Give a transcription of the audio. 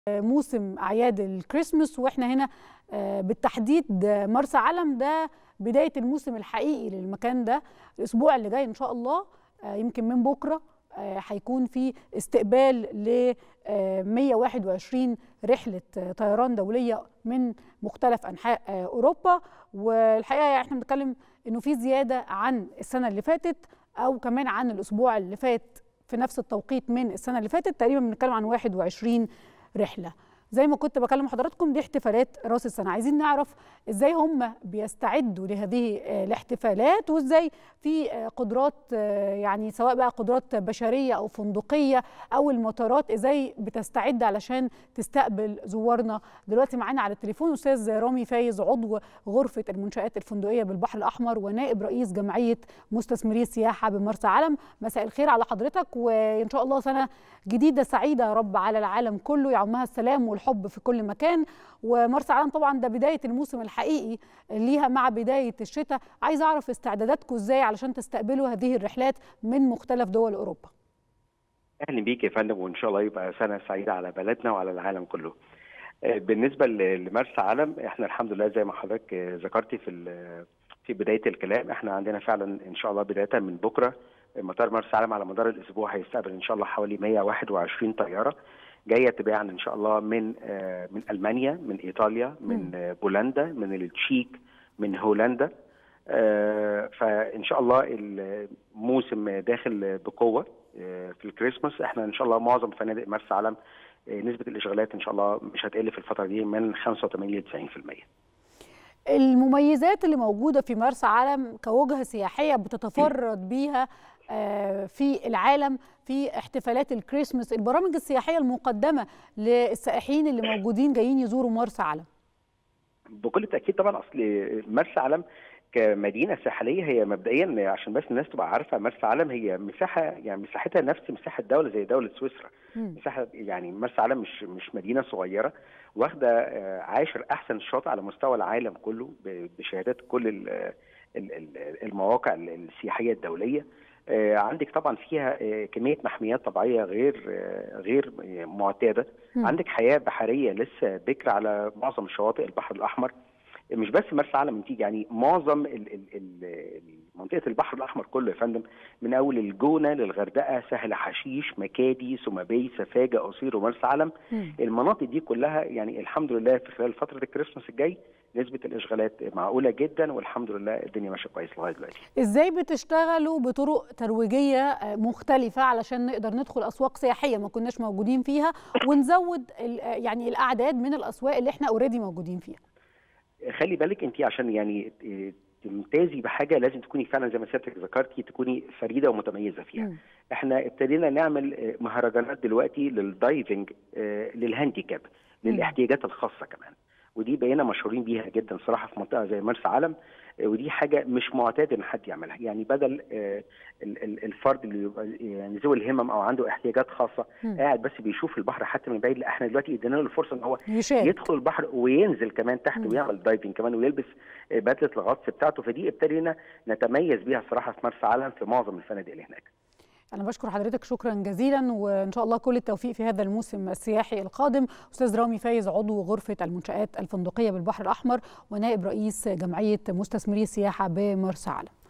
موسم اعياد الكريسماس واحنا هنا بالتحديد مرسى علم ده بدايه الموسم الحقيقي للمكان ده الاسبوع اللي جاي ان شاء الله يمكن من بكره هيكون في استقبال ل 121 رحله طيران دوليه من مختلف انحاء اوروبا والحقيقه احنا بنتكلم انه في زياده عن السنه اللي فاتت او كمان عن الاسبوع اللي فات في نفس التوقيت من السنه اللي فاتت تقريبا بنتكلم عن 21 رحله زي ما كنت بكلم حضراتكم دي احتفالات راس السنه عايزين نعرف ازاي هم بيستعدوا لهذه الاحتفالات وازاي في قدرات يعني سواء بقى قدرات بشريه او فندقيه او المطارات ازاي بتستعد علشان تستقبل زوارنا دلوقتي معانا على التليفون استاذ رامي فايز عضو غرفه المنشات الفندقيه بالبحر الاحمر ونائب رئيس جمعيه مستثمري السياحه بمرسى علم مساء الخير على حضرتك وان شاء الله سنه جديده سعيده يا رب على العالم كله يعمها السلام والحب في كل مكان ومرسى علم طبعا ده بدايه الموسم الحقيقي ليها مع بدايه الشتاء عايز اعرف استعداداتكم ازاي علشان تستقبلوا هذه الرحلات من مختلف دول اوروبا اهلا بيك يا فندم وان شاء الله يبقى سنه سعيده على بلدنا وعلى العالم كله بالنسبه لمرسى علم احنا الحمد لله زي ما حضرتك ذكرتي في في بدايه الكلام احنا عندنا فعلا ان شاء الله بدايه من بكره مطار مرسى علم على مدار الاسبوع هيستقبل ان شاء الله حوالي 121 طياره جايه تباعا ان شاء الله من من المانيا من ايطاليا من بولندا من التشيك من هولندا فان شاء الله الموسم داخل بقوه في الكريسماس احنا ان شاء الله معظم فنادق مرسى علم نسبه الاشغالات ان شاء الله مش هتقل في الفتره دي من 85 ل 90% المميزات اللي موجوده في مرسى علم كوجهه سياحيه بتتفرد بيها في العالم في احتفالات الكريسماس البرامج السياحيه المقدمه للسائحين اللي موجودين جايين يزوروا مرسى علم بكل تاكيد طبعا اصل مرسى علم كمدينه ساحليه هي مبدئيا عشان بس الناس تبقى عارفه مرسى علم هي مساحه يعني مساحتها نفس مساحه دوله زي دوله سويسرا مساحه يعني مرسى علم مش مش مدينه صغيره واخده عاشر احسن الشاطئ على مستوى العالم كله بشهادات كل المواقع السياحيه الدوليه عندك طبعا فيها كميه محميات طبيعيه غير غير معتاده عندك حياه بحريه لسه بكر على معظم شواطئ البحر الاحمر مش بس مرسى علم انتيج يعني معظم ال ال ال منطقه البحر الاحمر كله يا فندم من اول الجونه للغردقه سهل حشيش مكادي سومبي سفاجه قصير ومرسى علم المناطق دي كلها يعني الحمد لله في خلال فتره الكريسماس الجاي نسبه الاشغالات معقوله جدا والحمد لله الدنيا ماشيه كويس لغايه دلوقتي. ازاي بتشتغلوا بطرق ترويجيه مختلفه علشان نقدر ندخل اسواق سياحيه ما كناش موجودين فيها ونزود يعني الاعداد من الاسواق اللي احنا اوريدي موجودين فيها؟ خلي بالك انت عشان يعني تمتازي بحاجه لازم تكوني فعلا زي ما سيادتك ذكرتي تكوني فريده ومتميزه فيها. م. احنا ابتدينا نعمل مهرجانات دلوقتي للدايفنج للهانديكاب للاحتياجات الخاصه كمان. ودي بقينا مشهورين بيها جدا صراحه في منطقه زي مرسى علم ودي حاجه مش معتاد ان حد يعملها يعني بدل الفرد اللي يعني ذوي الهمم او عنده احتياجات خاصه م. قاعد بس بيشوف البحر حتى من بعيد لا احنا دلوقتي ادينا له الفرصه ان هو يشارك. يدخل البحر وينزل كمان تحت م. ويعمل دايفنج كمان ويلبس بدله الغطس بتاعته فدي ابتدينا نتميز بيها صراحه في مرسى علم في معظم الفنادق اللي هناك أنا بشكر حضرتك شكرا جزيلا وإن شاء الله كل التوفيق في هذا الموسم السياحي القادم أستاذ رامي فايز عضو غرفة المنشآت الفندقية بالبحر الأحمر ونائب رئيس جمعية مستثمري السياحة بمرسى علم